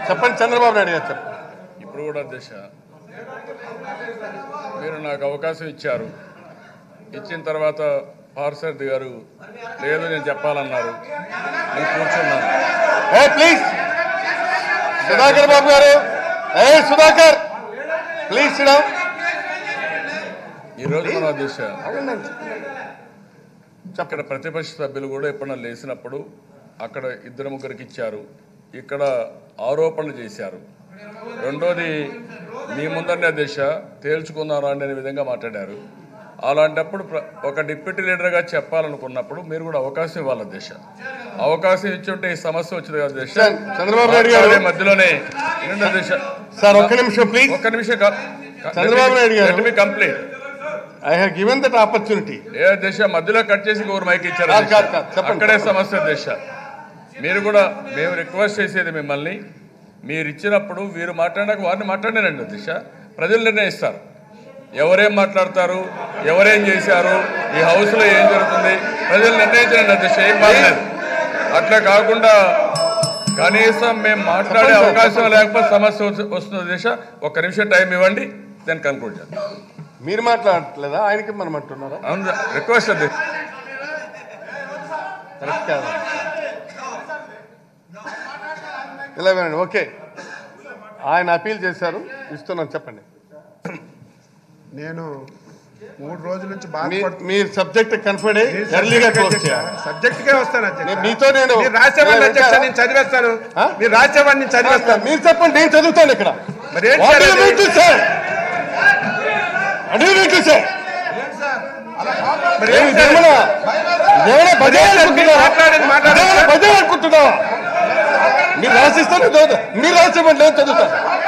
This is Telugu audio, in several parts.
చెప్పండి చంద్రబాబు నాయుడు గారు చెప్పండి ఇప్పుడు కూడా దిశ మీరు నాకు అవకాశం ఇచ్చారు ఇచ్చిన తర్వాత పార్సర్ది గారు లేదు నేను చెప్పాలన్నారు నేను కూర్చున్నాను ఏ ప్లీజ్ సుధాకర్ బాబు గారు ఏ సుధాకర్ ప్లీజ్ సిడా ఈరోజు మన దిశ అక్కడ ప్రతిపక్ష సభ్యులు కూడా ఎప్పుడన్నా లేచినప్పుడు అక్కడ ఇద్దరు ముగ్గురికి ఇచ్చారు ఇక్కడ ఆరోపణలు చేశారు రెండోది మీ ముందరనే దిశ తేల్చుకుందాం రండి అనే విధంగా మాట్లాడారు అలాంటప్పుడు ప్ర- ఒక డిప్యూటీ లీడర్గా చెప్పాలనుకున్నప్పుడు మీరు కూడా అవకాశం ఇవ్వాలి దిశ అవకాశం ఇచ్చి ఉంటే ఈ సమస్య వచ్చేది కదా దిశ సార్, చంద్రబాబు నాయుడు గారు. మాట్లాడే మధ్యలోనే నిండా దిశ సార్ ఒక్క నిమిషం ప్లీజ్ ఒక్క నిమిషం Chandrababu Naidu garu. Complete I have given that opportunity ఏ దిశ మధ్యలో కట్ చేసి ఊరు మైక్ ఇచ్చారు కాదు, దిశ. కాదు, కాదు. చెప్పండి. అక్కడే సమస్య దిశ మీరు కూడా మేము రిక్వెస్ట్ చేసేది మిమ్మల్ని మీరు ఇచ్చినప్పుడు వీరు మాట్లాడాక వారిని మాట్లాడారండి దిశ ప్రజలు నిర్ణయిస్తారు ఎవరేం మాట్లాడతారు ఎవరేం చేశారు ఈ హౌస్ లో ఏం జరుగుతుంది ప్రజలు నిర్ణయించండి దిశ ఏం బాగలేదు అట్లా కాకుండా కనీసం మేము మాట్లాడే చెప్పండి సార్, అవకాశం లేకపోతే సమస్య వస్తు- వస్తుంది దిశ ఒక్క నిమిషం టైం ఇవ్వండి దాన్ని కన్క్లూడ్ చేద్దాం మీరు మాట్లాడట్లేదా ఆయనకి మనం అంటున్నారా అవును రిక్వెస్ట్ అది కరెక్ట్ కాదు ఇలా వినండి ఓకే ఆయన అపీల్ చేశారు ఇస్తున్నాను చెప్పండి నేను మూడు రోజుల నుంచి మీ- బాధపడుతున్నా మీరు సబ్జెక్ట్ కన్ఫర్డ్ అయ్యి ఎర్లీగా క్లోజ్ చేయాలి సబ్జెక్ట్ కే వస్తాను అధ్యక్ష. నేను మీతో నేను- మీరు రాసేవాడిని ఇలా అధ్యక్ష వింటారా? నేను చదివేస్తాను ఆ? మీరు రాసేవాడిని నేను చదివేస్తాను మీరు చెప్పండి నేను చదువుతాను ఇక్కడ మరి ఏంటి What సార్ do you అది? mean to say? What do you mean to say? మరి ఏమి ఏంటి సార్? ఇదేమన్నా- ఇదేమన్నా మరి బజార్ ఏంటి సార్ మీరు అనుకుంటున్నారా? మాట్లాడేది మాట్లాడండి ఇదేమన్నా సార్. బజార్ అనుకుంటున్నావా మీరు రాసిస్తాను చదువుతా మీరు రాసేమండి నేను చదువుతాను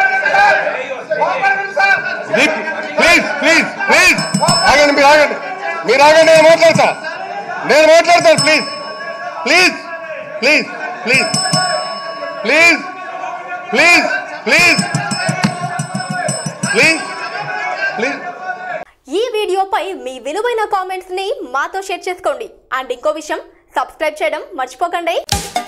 ప్లీజ్ ప్లీజ్ ప్లీజ్ ఆగండి మీరు ఆగండి మీరు ఆగండి నేను మాట్లాడతా నేను మాట్లాడతాను please please please please please please please please please ఈ వీడియోపై మీ విలువైన కామెంట్స్ ని మాతో షేర్ చేసుకోండి అండ్ ఇంకో విషయం సబ్స్క్రైబ్ చేయడం మర్చిపోకండి